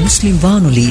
முஸ்லிம் வானொலி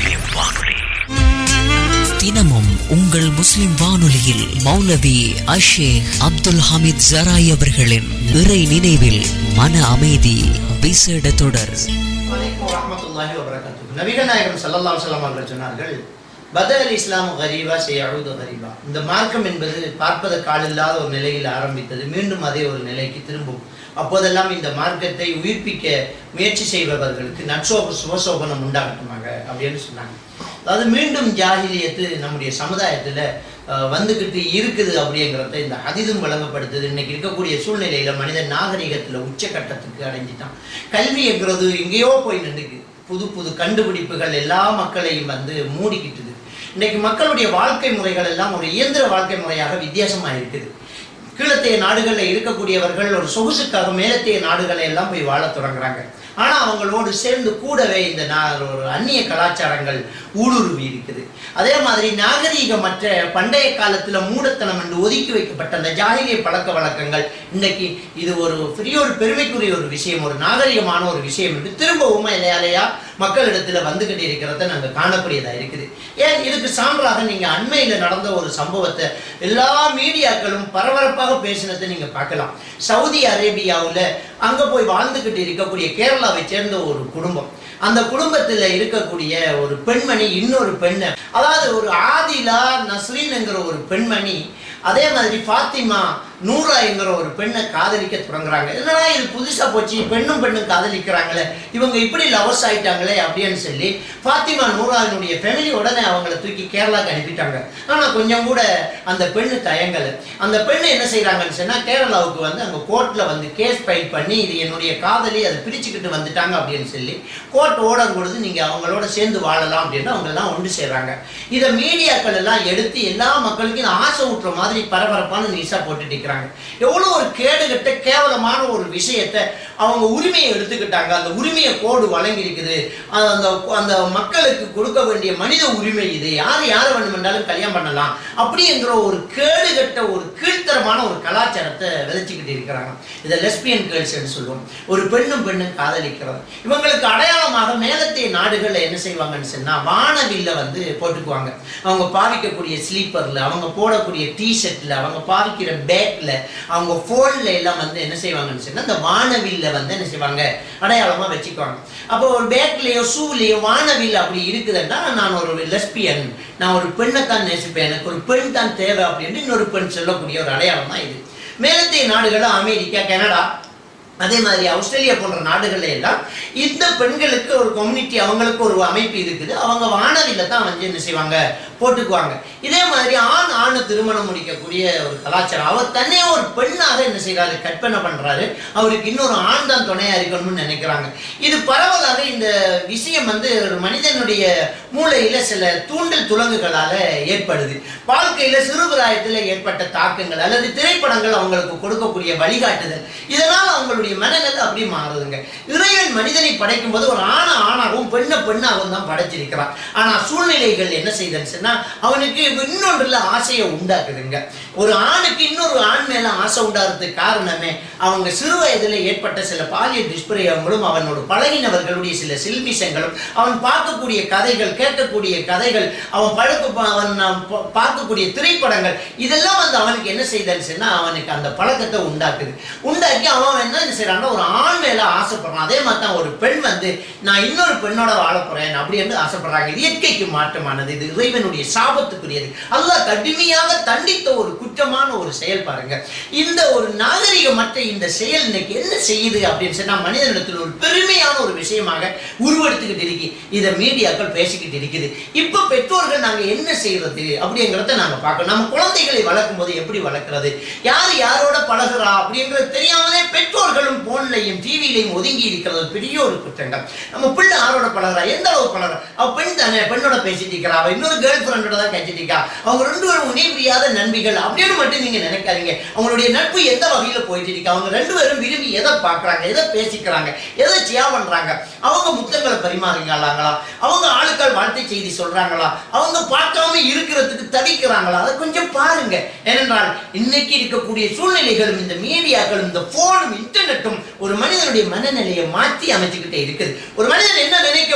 தினமும் உங்கள் முஸ்லிம் வானொலியில் மௌலவி அஷேக் அப்துல் ஹமீத் ஜராய் அவர்களின் இறை நினைவில் மன அமைதி விசேட தொடர் வலைக்கும் வரஹ்மத்துல்லாஹி வபரகாத்துஹு. நபிகள் நாயகம் ஸல்லல்லாஹு அலைஹி வஸல்லம் அவர்கள் சொன்னார்கள் பதல் இஸ்லாம் கரீபா செய்யழுது கரீபா இந்த மார்க்கம் என்பது பார்ப்பதற்கு ஆளில்லாத ஒரு நிலையில் ஆரம்பித்தது மீண்டும் அதே ஒரு நிலைக்கு திரும்பும் அப்போதெல்லாம் இந்த மார்க்கத்தை உயிர்ப்பிக்க முயற்சி செய்பவர்களுக்கு நற்சோப சுபசோபனம் உண்டாகட்டுமாக அப்படின்னு சொன்னாங்க அதாவது மீண்டும் ஜாகிலியத்து நம்முடைய சமுதாயத்துல அஹ், வந்துகிட்டு இருக்குது அப்படிங்கிறத இந்த ஹதீதும் வழங்கப்படுத்துது இன்னைக்கு இருக்கக்கூடிய சூழ்நிலையில மனிதன் நாகரிகத்துல உச்சக்கட்டத்துக்கு அடைஞ்சிட்டான் கல்விங்கிறது எங்கேயோ போய் நின்றுக்கு புது புது கண்டுபிடிப்புகள் எல்லா மக்களையும் வந்து மூடிக்கிட்டுது இன்னைக்கு மக்களுடைய வாழ்க்கை முறைகள் எல்லாம் ஒரு இயந்திர வாழ்க்கை முறையாக வித்தியாசமா இருக்குது கீழத்தைய நாடுகளில் இருக்கக்கூடியவர்கள் ஒரு சொகுசுக்காக மேலத்தைய நாடுகளை எல்லாம் போய் வாழத் தொடங்குறாங்க ஆனா அவங்களோடு சேர்ந்து கூடவே இந்த நா- ஒரு அந்நிய கலாச்சாரங்கள் ஊடுருவி இருக்குது அதே மாதிரி நாகரீகமற்ற பண்டைய காலத்துல மூடத்தனம் என்று ஒதுக்கி வைக்கப்பட்ட அந்த ஜாகிரிய பழக்க வழக்கங்கள் இன்னைக்கு இது ஒரு பெரிய ஒரு பெருமைக்குரிய ஒரு விஷயம் ஒரு நாகரிகமான ஒரு விஷயம் என்று திரும்பவும் இலையாலையா மக்களிடத்துல வந்துகிட்டு இருக்கிறத நாங்க காணக்கூடியதா இருக்குது ஏன் இதுக்கு சான்றாக நீங்க அண்மையில நடந்த ஒரு சம்பவத்தை எல்லா மீடியாக்களும் பரபரப்பாக பேசினதை நீங்க பார்க்கலாம் சவுதி அரேபியாவுல அங்க போய் வாழ்ந்துகிட்டு இருக்கக்கூடிய கேரளாவை சேர்ந்த ஒரு குடும்பம் அந்த குடும்பத்துல இருக்கக்கூடிய ஒரு பெண்மணி இன்னொரு பெண்ணை அதாவது ஒரு ஆதிலா நஸ்ரீன்ங்கிற ஒரு பெண்மணி அதே மாதிரி ஃபாத்திமா நூரா என்கிற ஒரு பெண்ணை காதலிக்க தொடங்குறாங்க என்னடா இது புதுசா போச்சு பெண்ணும் பெண்ணும் காதலிக்கிறாங்களே இவங்க இப்படி லவர்ஸ் ஆயிட்டாங்களே அப்படின்னு சொல்லி ஃபாத்திமா நூராவினுடைய ஃபேமிலி உடனே அவங்கள தூக்கி கேரளாக்கு அனுப்பிட்டாங்க ஆனா கொஞ்சம் கூட அந்த பெண்ணு தயங்கல அந்த பெண்ணு என்ன செய்றாங்கன்னு சொன்னா கேரளாவுக்கு வந்து அங்க கோர்ட்ல வந்து கேஸ் ஃபைல் பண்ணி இது என்னுடைய காதலி அதை பிரிச்சுக்கிட்டு வந்துட்டாங்க அப்படின்னு சொல்லி கோர்ட் ஓர்டர் கொடுத்து நீங்க அவங்களோட சேர்ந்து வாழலாம் அப்படின்னு அவங்க எல்லாம் ஒன்று சேர்றாங்க இதை மீடியாக்கள் எல்லாம் எடுத்து எல்லா மக்களுக்கும் இதை ஆசை ஊட்டுற மாதிரி பரபரப்பான நியூஸா போட்டுட்டு இருக்கிறாங்க எவ்வளவு ஒரு கேடுகட்ட கேவலமான ஒரு விஷயத்தை அவங்க உரிமையை எடுத்துக்கிட்டாங்க அந்த உரிமையை கோடு வழங்கி இருக்குது அந்த அந்த மக்களுக்கு கொடுக்க வேண்டிய மனித உரிமை இது யார் யாரை வேண்டுமென்றாலும் கல்யாணம் பண்ணலாம் அப்படிங்கிற ஒரு கேடுகட்ட ஒரு கீழ்த்தரமான ஒரு கலாச்சாரத்தை விதைச்சுக்கிட்டு இருக்கிறாங்க இதை லெஸ்பியன் கேர்ள்ஸ் என்று சொல்லுவோம் ஒரு பெண்ணும் பெண்ணும் காதலிக்கிறது இவங்களுக்கு அடையாளமாக மேலத்தைய நாடுகள்ல என்ன செய்வாங்கன்னு சொன்னா வானவில்ல வந்து போட்டுக்குவாங்க அவங்க பாவிக்கக்கூடிய ஸ்லீப்பர்ல அவங்க போடக்கூடிய டிஷர்ட்ல அவங்க பாவிக்கிற பேக்ல அவங்க போன்ல எல்லாம் வந்து என்ன செய்வாங்கன்னு சொன்னா இந்த வானவில்ல வந்து என்ன செய்வாங்க அடையாளமா வச்சுக்குவாங்க அப்போ ஒரு பேக்லயோ ஷூலயோ வானவில் அப்படி இருக்குதுன்னா நான் ஒரு லெஸ்பியன் நான் ஒரு பெண்ணை தான் நேசிப்பேன் எனக்கு ஒரு பெண் தான் தேவை அப்படின்னு இன்னொரு பெண் சொல்லக்கூடிய ஒரு அடையாளம் தான் இது மேலத்தைய நாடுகள் அமெரிக்கா கனடா அதே மாதிரி ஆஸ்திரேலியா போன்ற நாடுகள்ல எல்லாம் இந்த பெண்களுக்கு ஒரு கம்யூனிட்டி அவங்களுக்கு ஒரு அமைப்பு இருக்குது அவங்க வானவில்ல தான் வந்து என்ன செய்வாங்க போட்டுக்குவாங்க இதே மாதிரி ஆண் ஆண் திருமணம் முடிக்கக்கூடிய ஒரு கலாச்சாரம் அவர் தன்னே ஒரு பெண்ணாக என்ன செய்யறாரு கற்பனை பண்றாரு அவருக்கு இன்னொரு ஆண் தான் துணையா இருக்கணும்னு நினைக்கிறாங்க இது பரவலாக இந்த விஷயம் வந்து ஒரு மனிதனுடைய மூளையில சில தூண்டல் துலங்குகளால ஏற்படுது வாழ்க்கையில சிறுபிராயத்துல ஏற்பட்ட தாக்கங்கள் அல்லது திரைப்படங்கள் அவங்களுக்கு கொடுக்கக்கூடிய வழிகாட்டுதல் இதனால் அவங்களுடைய மனநிலை அப்படியே மாறுதுங்க இறைவன் மனிதனை படைக்கும் போது ஒரு ஆணை ஆணாகவும் பெண்ணை பெண்ணாகவும் தான் படைச்சிருக்கிறான் ஆனா சூழ்நிலைகள் என்ன செய்தன்னு சொன்னா அவனுக்கு இன்னொன்றுல ஆசையை உண்டாக்குதுங்க ஒரு ஆணுக்கு இன்னொரு ஆண் மேல ஆசை உண்டாகிறதுக்கு காரணமே அவங்க சிறு வயதுல ஏற்பட்ட சில பாலியல் துஷ்பிரயோகங்களும் அவனோட பழகினவர்களுடைய சில சில்மிஷங்களும் அவன் பார்க்கக்கூடிய கதைகள் கேட்கக்கூடிய கதைகள் அவன் பழக்க அவன் நாம் பா- பார்க்கக்கூடிய திரைப்படங்கள் இதெல்லாம் வந்து அவனுக்கு என்ன செய்தன்னு சொன்னா அவனுக்கு அந்த பழக்கத்தை உண்டாக்குது உண்டாக்கி அவன் என்ன செய்யறான்னா ஒரு ஆண் மேல ஆசைப்படுறான் அதே மாதிரி தான் ஒரு பெண் வந்து நான் இன்னொரு பெண்ணோட வாழ போறேன் அப்படி என்று ஆசைப்படுறாங்க இது இயற்கைக்கு மாற்றமானது இது இறைவனுடைய சாபத்துக்குரியது அல்லாஹ் கடுமையாக தண்டித்த ஒரு குற்றமான ஒரு செயல் பாருங்க இந்த ஒரு நாகரிகமற்ற இந்த செயல் இன்னைக்கு என்ன செய்யுது அப்படின்னு சொன்னா மனிதனிடத்தில் ஒரு பெருமையான ஒரு விஷயமாக உருவெடுத்துக்கிட்டு இருக்கு இதை மீடியாக்கள் பேசிக்கிட்டு இருக்குது இப்ப பெற்றோர்கள் நாங்க என்ன செய்யறது அப்படிங்கிறத நாங்க பார்க்கணும் நம்ம குழந்தைகளை வளர்க்கும் போது எப்படி வளர்க்கிறது யார் யாரோட பழகுறா அப்படிங்கிறது தெரியாமலே பெற்றோர்களும் போன்லையும் டிவிலையும் ஒதுங்கி இருக்கிறது பெரிய ஒரு குற்றங்கள் நம்ம பிள்ளை யாரோட பழகுறா எந்த அளவு பழகுறா அவ பெண் தானே பெண்ணோட பேசிட்டு இருக்கிறா அவ இன்னொரு கேர்ள் ஃப்ரெண்டோட தான் பேசிட்டு இருக்கா அவங்க ரெண்டு பேரும் இணைபிரியாத நண்பிகள் அப்படின்னு மட்டும் நீங்க நினைக்காதீங்க அவங்களுடைய நட்பு எந்த வகையில போயிட்டு இருக்கு அவங்க ரெண்டு பேரும் விரும்பி எதை பார்க்கறாங்க எதை பேசிக்கிறாங்க எதை சியா பண்றாங்க அவங்க முத்தங்களை பரிமாறுங்களாங்களா அவங்க ஆளுக்கள் வாழ்த்தை செய்தி சொல்றாங்களா அவங்க பார்க்காம இருக்கிறதுக்கு தவிக்கிறாங்களா அதை கொஞ்சம் பாருங்க ஏனென்றால் இன்னைக்கு இருக்கக்கூடிய சூழ்நிலைகளும் இந்த மீடியாக்களும் இந்த போனும் இன்டர்நெட்டும் ஒரு மனிதனுடைய மனநிலையை மாற்றி அமைச்சுக்கிட்டே இருக்குது ஒரு மனிதன் என்ன நினைக்க